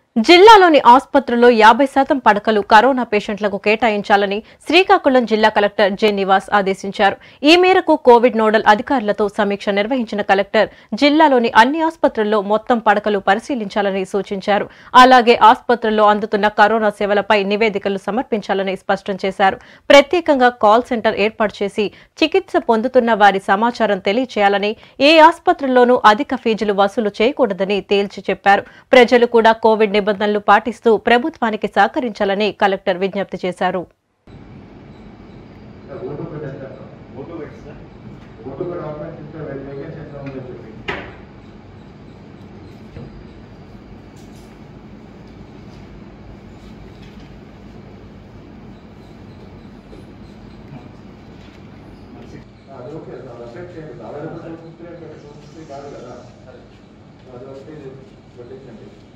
జిల్లాలోని ఆసుపత్రుల్లో యాభై శాతం పడకలు కరోనా పేషెంట్లకు కేటాయించాలని శ్రీకాకుళం జిల్లా కలెక్టర్ జె నివాస్ ఆదేశించారు ఈ మేరకు కోవిడ్ నోడల్ అధికారులతో సమీక్ష నిర్వహించిన కలెక్టర్ జిల్లాలోని అన్ని ఆసుపత్రుల్లో మొత్తం పడకలు పరిశీలించాలని సూచించారు అలాగే ఆసుపత్రుల్లో అందుతున్న కరోనా సేవలపై నివేదికలు సమర్పించాలని స్పష్టం చేశారు ప్రత్యేకంగా కాల్ సెంటర్ ఏర్పాటు చేసి చికిత్స పొందుతున్న వారి సమాచారం తెలియచేయాలని ఏ ఆసుపత్రుల్లోనూ అధిక ఫీజులు వసూలు చేయకూడదని తేల్చి చెప్పారు ప్రజలు కూడా కోవిడ్ నిబంధనలు పాటిస్తూ ప్రభుత్వానికి సహకరించాలని కలెక్టర్ విజ్ఞప్తి చేశారు ఓటు పెట్టేస్తారు ఓటు పెట్టిస్తా ఓటు కూడా డాక్యుమెంట్స్ ఇస్తే వెరిఫికేషన్ ఎట్లా ఉందో చెప్పి అది ఓకే అది అఫెక్ట్ చేయండి అవైలబుల్ చూస్తే కాదు కదా అది వస్తే పెట్టించండి